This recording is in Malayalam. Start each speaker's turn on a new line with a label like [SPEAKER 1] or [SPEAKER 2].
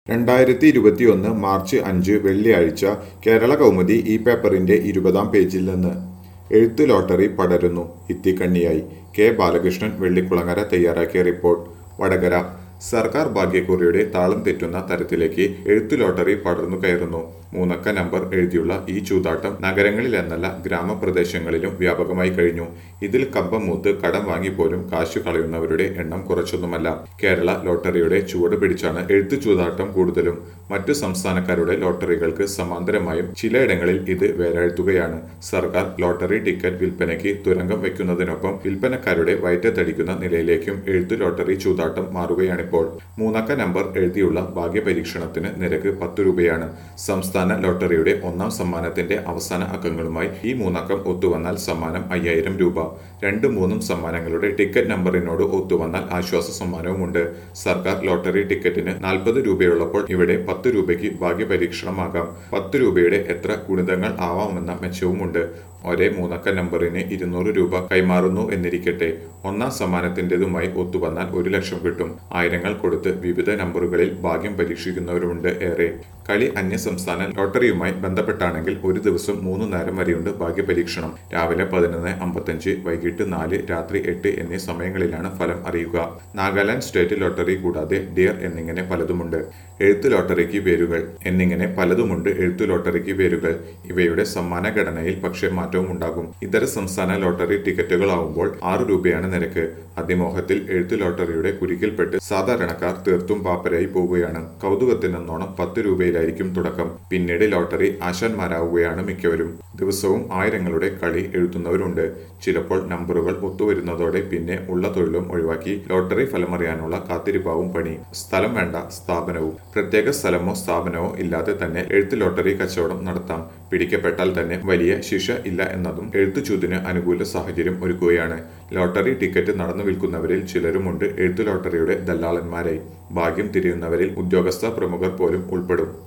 [SPEAKER 1] രണ്ടായിരത്തി ഇരുപത്തിയൊന്ന് മാർച്ച് അഞ്ച് വെള്ളിയാഴ്ച കേരള കൗമുദി ഈ പേപ്പറിന്റെ ഇരുപതാം പേജിൽ നിന്ന് എഴുത്ത് ലോട്ടറി പടരുന്നു ഇത്തിക്കണ്ണിയായി കെ ബാലകൃഷ്ണൻ വെള്ളിക്കുളങ്ങര തയ്യാറാക്കിയ റിപ്പോർട്ട് വടകര സർക്കാർ ഭാഗ്യക്കുറിയുടെ താളം തെറ്റുന്ന തരത്തിലേക്ക് എഴുത്ത് ലോട്ടറി പടർന്നു കയറുന്നു മൂന്നക്ക നമ്പർ എഴുതിയുള്ള ഈ ചൂതാട്ടം നഗരങ്ങളിലെന്നല്ല ഗ്രാമപ്രദേശങ്ങളിലും വ്യാപകമായി കഴിഞ്ഞു ഇതിൽ കമ്പം മൂത്ത് കടം വാങ്ങിപ്പോലും കാശു കളയുന്നവരുടെ എണ്ണം കുറച്ചൊന്നുമല്ല കേരള ലോട്ടറിയുടെ ചുവട് പിടിച്ചാണ് എഴുത്ത് ചൂതാട്ടം കൂടുതലും മറ്റു സംസ്ഥാനക്കാരുടെ ലോട്ടറികൾക്ക് സമാന്തരമായും ചിലയിടങ്ങളിൽ ഇത് വേലാഴ്ത്തുകയാണ് സർക്കാർ ലോട്ടറി ടിക്കറ്റ് വിൽപ്പനയ്ക്ക് തുരങ്കം വയ്ക്കുന്നതിനൊപ്പം വിൽപ്പനക്കാരുടെ വയറ്റത്തടിക്കുന്ന നിലയിലേക്കും എഴുത്ത് ലോട്ടറി ചൂതാട്ടം മാറുകയാണിപ്പോൾ മൂന്നക്ക നമ്പർ എഴുതിയുള്ള ഭാഗ്യപരീക്ഷണത്തിന് നിരക്ക് പത്ത് രൂപയാണ് സംസ്ഥാന ലോട്ടറിയുടെ ഒന്നാം സമ്മാനത്തിന്റെ അവസാന അക്കങ്ങളുമായി ഈ മൂന്നക്കം ഒത്തുവന്നാൽ സമ്മാനം അയ്യായിരം രൂപ രണ്ടും മൂന്നും സമ്മാനങ്ങളുടെ ടിക്കറ്റ് നമ്പറിനോട് ഒത്തുവന്നാൽ ആശ്വാസ സമ്മാനവുമുണ്ട് സർക്കാർ ലോട്ടറി ടിക്കറ്റിന് നാൽപ്പത് രൂപയുള്ളപ്പോൾ ഇവിടെ പത്ത് രൂപയ്ക്ക് ഭാഗ്യപരീക്ഷണമാകാം പത്ത് രൂപയുടെ എത്ര ഗുണിതങ്ങൾ ആവാമെന്ന മെച്ചവുമുണ്ട് ഒരേ മൂന്നക്ക നമ്പറിന് ഇരുന്നൂറ് രൂപ കൈമാറുന്നു എന്നിരിക്കട്ടെ ഒന്നാം സമ്മാനത്തിൻ്റെതുമായി ഒത്തുവന്നാൽ ഒരു ലക്ഷം കിട്ടും ആയിരങ്ങൾ കൊടുത്ത് വിവിധ നമ്പറുകളിൽ ഭാഗ്യം പരീക്ഷിക്കുന്നവരുണ്ട് ഏറെ കളി അന്യസംസ്ഥാന ലോട്ടറിയുമായി ബന്ധപ്പെട്ടാണെങ്കിൽ ഒരു ദിവസം മൂന്ന് നേരം വരെയുണ്ട് ഭാഗ്യപരീക്ഷണം രാവിലെ പതിനൊന്ന് അമ്പത്തഞ്ച് വൈകിട്ട് നാല് രാത്രി എട്ട് എന്നീ സമയങ്ങളിലാണ് ഫലം അറിയുക നാഗാലാൻഡ് സ്റ്റേറ്റ് ലോട്ടറി കൂടാതെ ഡിയർ എന്നിങ്ങനെ പലതുമുണ്ട് എഴുത്ത് ലോട്ടറിക്ക് പേരുകൾ എന്നിങ്ങനെ പലതുമുണ്ട് എഴുത്തു ലോട്ടറിക്ക് പേരുകൾ ഇവയുടെ സമ്മാന ഘടനയിൽ പക്ഷേ മാറ്റവും ഉണ്ടാകും ഇതര സംസ്ഥാന ലോട്ടറി ടിക്കറ്റുകളാവുമ്പോൾ ആറ് രൂപയാണ് നിരക്ക് അതിമോഹത്തിൽ എഴുത്ത് ലോട്ടറിയുടെ കുരുക്കിൽപ്പെട്ട് സാധാരണക്കാർ തീർത്തും പാപ്പരായി പോവുകയാണ് കൗതുകത്തിനെന്നോണം പത്ത് രൂപയിലായിരിക്കും തുടക്കം പിന്നീട് ലോട്ടറി ആശാന്മാരാവുകയാണ് മിക്കവരും ദിവസവും ആയിരങ്ങളുടെ കളി എഴുതുന്നവരുണ്ട് ചിലപ്പോൾ നമ്പറുകൾ ഒത്തുവരുന്നതോടെ പിന്നെ ഉള്ള തൊഴിലും ഒഴിവാക്കി ലോട്ടറി ഫലമറിയാനുള്ള കാത്തിരിപ്പാവും പണി സ്ഥലം വേണ്ട സ്ഥാപനവും പ്രത്യേക സ്ഥലമോ സ്ഥാപനമോ ഇല്ലാതെ തന്നെ എഴുത്ത് ലോട്ടറി കച്ചവടം നടത്താം പിടിക്കപ്പെട്ടാൽ തന്നെ വലിയ ശിക്ഷ ഇല്ല എന്നതും എഴുത്തുചൂതിന് അനുകൂല സാഹചര്യം ഒരുക്കുകയാണ് ലോട്ടറി ടിക്കറ്റ് നടന്നു വിൽക്കുന്നവരിൽ ചിലരുമുണ്ട് എഴുത്തു ലോട്ടറിയുടെ ദല്ലാളന്മാരായി ഭാഗ്യം തിരിയുന്നവരിൽ ഉദ്യോഗസ്ഥ പ്രമുഖർ പോലും ഉൾപ്പെടും